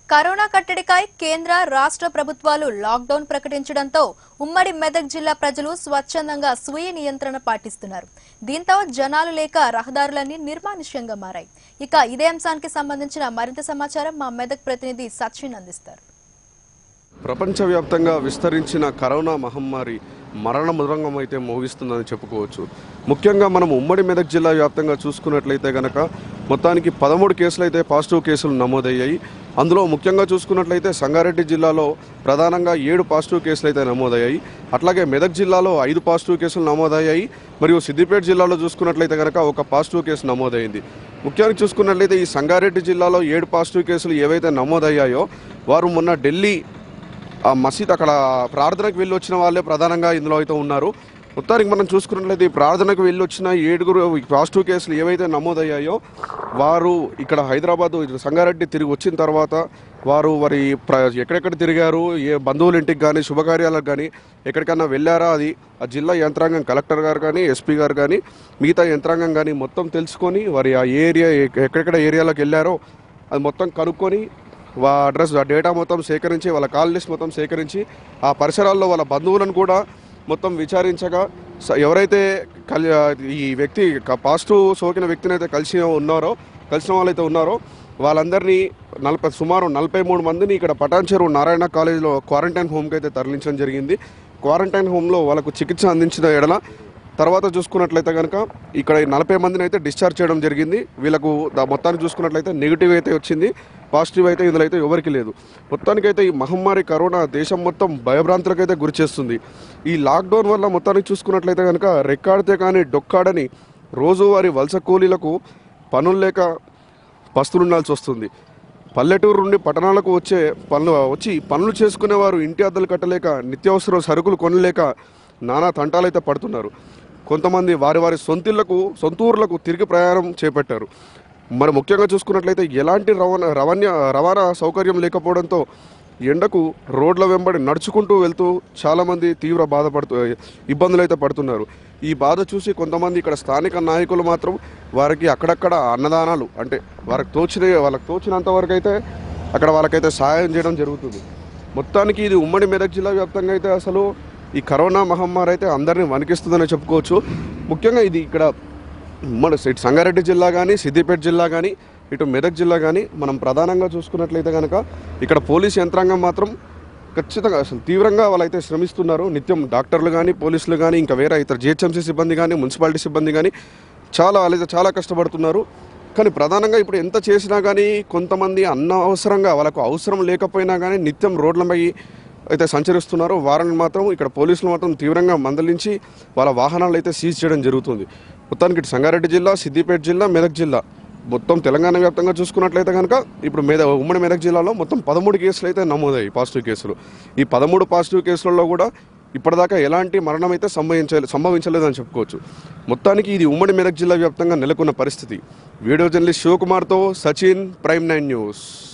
corona కట్టడికై కేంద్ర రాష్ట్ర ప్రభుత్వాలు లాక్డౌన్ ప్రకటించడంతో ఉమ్మడి మెదక్ జిల్లా ప్రజలు స్వచ్ఛందంగా స్వీయ నియంత్రణ పాటిస్తున్నారు దీంతో జనాలు లేక రహదారులన్నీ నిర్మానుష్యంగా మారాయి ఇక ఇదే అంశానికి సంబంధించిన మరింత సమాచారం మా మెదక్ ప్రతినిధి సచిన్ అందిస్తారు ప్రపంచవ్యాప్తంగా విస్తరించిన కరోనా మహమ్మారి మరణ మృదంగం అయితే మోగిస్తుందని చెప్పుకోవచ్చు ముఖ్యంగా మనం ఉమ్మడి మెదక్ జిల్లా వ్యాప్తంగా చూసుకున్నట్లయితే గనక మొత్తానికి పదమూడు కేసులు అయితే పాజిటివ్ కేసులు నమోదయ్యాయి అందులో ముఖ్యంగా చూసుకున్నట్లయితే సంగారెడ్డి జిల్లాలో ప్రధానంగా ఏడు పాజిటివ్ కేసులు అయితే నమోదయ్యాయి అట్లాగే మెదక్ జిల్లాలో ఐదు పాజిటివ్ కేసులు నమోదయ్యాయి మరియు సిద్దిపేట జిల్లాలో చూసుకున్నట్లయితే కనుక ఒక పాజిటివ్ కేసు నమోదైంది ముఖ్యంగా చూసుకున్నట్లయితే ఈ సంగారెడ్డి జిల్లాలో ఏడు పాజిటివ్ కేసులు ఏవైతే నమోదయ్యాయో వారు మొన్న ఢిల్లీ ఆ మసీద్ అక్కడ ప్రార్థనకు వెళ్ళి వచ్చిన వాళ్ళే ప్రధానంగా ఇందులో అయితే ఉన్నారు మొత్తానికి మనం చూసుకున్నట్లయితే ఈ ప్రార్థనకు వెళ్ళి వచ్చిన ఏడుగురు పాజిటివ్ కేసులు ఏవైతే నమోదయ్యాయో వారు ఇక్కడ హైదరాబాద్ సంగారెడ్డి తిరిగి వచ్చిన తర్వాత వారు వారి ప్ర ఎక్కడెక్కడ తిరిగారు ఏ బంధువుల ఇంటికి కానీ శుభకార్యాలకు కానీ ఎక్కడికైనా వెళ్ళారా అది ఆ జిల్లా యంత్రాంగం కలెక్టర్ గారు కానీ ఎస్పీ గారు కానీ మిగతా యంత్రాంగం కానీ మొత్తం తెలుసుకొని వారి ఆ ఏరియా ఎక్కడెక్కడ ఏరియాలకు వెళ్ళారో అది మొత్తం కనుక్కొని వా అడ్రస్ ఆ డేటా మొత్తం సేకరించి వాళ్ళ కాల్ లిస్ట్ మొత్తం సేకరించి ఆ పరిసరాల్లో వాళ్ళ బంధువులను కూడా మొత్తం విచారించగా స- ఎవరైతే కలి ఈ వ్యక్తి క- పాజిటివ్ సోకిన వ్యక్తిని అయితే కలిసి ఉన్నారో కలిసిన వాళ్ళైతే ఉన్నారో వాళ్ళందరినీ నలభై సుమారు నలభై మూడు మందిని ఇక్కడ పటాన్ చెరువు నారాయణ కాలేజీలో క్వారంటైన్ హోమ్కి అయితే తరలించడం జరిగింది క్వారంటైన్ హోమ్లో వాళ్ళకు చికిత్స అందించిన ఎడల తర్వాత చూసుకున్నట్లయితే కనుక ఇక్కడ ఈ నలభై మందిని అయితే డిశ్చార్జ్ చేయడం జరిగింది వీళ్ళకు దా- మొత్తానికి చూసుకున్నట్లయితే నెగిటివ్ అయితే వచ్చింది పాజిటివ్ అయితే ఇందులో అయితే ఎవరికి లేదు మొత్తానికైతే ఈ మహమ్మారి కరోనా దేశం మొత్తం భయభ్రాంతులకైతే గురి చేస్తుంది ఈ లాక్డౌన్ వల్ల మొత్తానికి చూసుకున్నట్లయితే కనుక రెక్కాడితే కానీ డొక్కాడని రోజువారీ వలస కూలీలకు పనులు లేక పస్తులుండాల్సి వస్తుంది పల్లెటూరు నుండి పట్టణాలకు వచ్చే పనులు వచ్చి పనులు చేసుకునేవారు ఇంటి అద్దెలు కట్టలేక నిత్యావసర సరుకులు కొనలేక నానా తంటాలైతే పడుతున్నారు కొంతమంది వారి వారి సొంతిళ్లకు సొంత ఊర్లకు తిరిగి ప్రయాణం చేపట్టారు మరి ముఖ్యంగా చూసుకున్నట్లయితే ఎలాంటి రవాణా రవాణా రవాణా సౌకర్యం లేకపోవడంతో ఎండకు రోడ్ల వెంబడి నడుచుకుంటూ వెళ్తూ చాలామంది తీవ్ర బాధపడుతూ ఇబ్బందులు అయితే పడుతున్నారు ఈ బాధ చూసి కొంతమంది ఇక్కడ స్థానిక నాయకులు మాత్రం వారికి అక్కడక్కడ అన్నదానాలు అంటే వారికి తోచిన వాళ్ళకి తోచినంత వరకు అయితే అక్కడ వాళ్ళకైతే సహాయం చేయడం జరుగుతుంది మొత్తానికి ఇది ఉమ్మడి మెదక్ జిల్లా వ్యాప్తంగా అయితే అసలు ఈ కరోనా మహమ్మారి అయితే అందరినీ వణికిస్తుందని చెప్పుకోవచ్చు ముఖ్యంగా ఇది ఇక్కడ మన ఇటు సంగారెడ్డి జిల్లా కానీ సిద్దిపేట జిల్లా కానీ ఇటు మెదక్ జిల్లా కానీ మనం ప్రధానంగా చూసుకున్నట్లయితే కనుక ఇక్కడ పోలీస్ యంత్రాంగం మాత్రం ఖచ్చితంగా అసలు తీవ్రంగా వాళ్ళైతే శ్రమిస్తున్నారు నిత్యం డాక్టర్లు కానీ పోలీసులు కానీ ఇంకా వేరే ఇతర జిహెచ్ఎంసీ సిబ్బంది కానీ మున్సిపాలిటీ సిబ్బంది కానీ చాలా వాళ్ళైతే చాలా కష్టపడుతున్నారు కానీ ప్రధానంగా ఇప్పుడు ఎంత చేసినా కానీ కొంతమంది అనవసరంగా వాళ్ళకు అవసరం లేకపోయినా కానీ నిత్యం రోడ్లపై అయితే సంచరిస్తున్నారో వారిని మాత్రం ఇక్కడ పోలీసులు మాత్రం తీవ్రంగా మందలించి వాళ్ళ వాహనాలు అయితే సీజ్ చేయడం జరుగుతుంది మొత్తానికి ఇటు సంగారెడ్డి జిల్లా సిద్దిపేట జిల్లా మెదక్ జిల్లా మొత్తం తెలంగాణ వ్యాప్తంగా చూసుకున్నట్లయితే కనుక ఇప్పుడు మెద ఉమ్మడి మెదక్ జిల్లాలో మొత్తం పదమూడు కేసులు అయితే నమోదయ్యాయి పాజిటివ్ కేసులు ఈ పదమూడు పాజిటివ్ కేసులలో కూడా ఇప్పటిదాకా ఎలాంటి మరణం అయితే సంభవించ సంభవించలేదని చెప్పుకోవచ్చు మొత్తానికి ఇది ఉమ్మడి మెదక్ జిల్లా వ్యాప్తంగా నెలకొన్న పరిస్థితి వీడియో జర్నలిస్ట్ శివకుమార్తో సచిన్ ప్రైమ్ నైన్ న్యూస్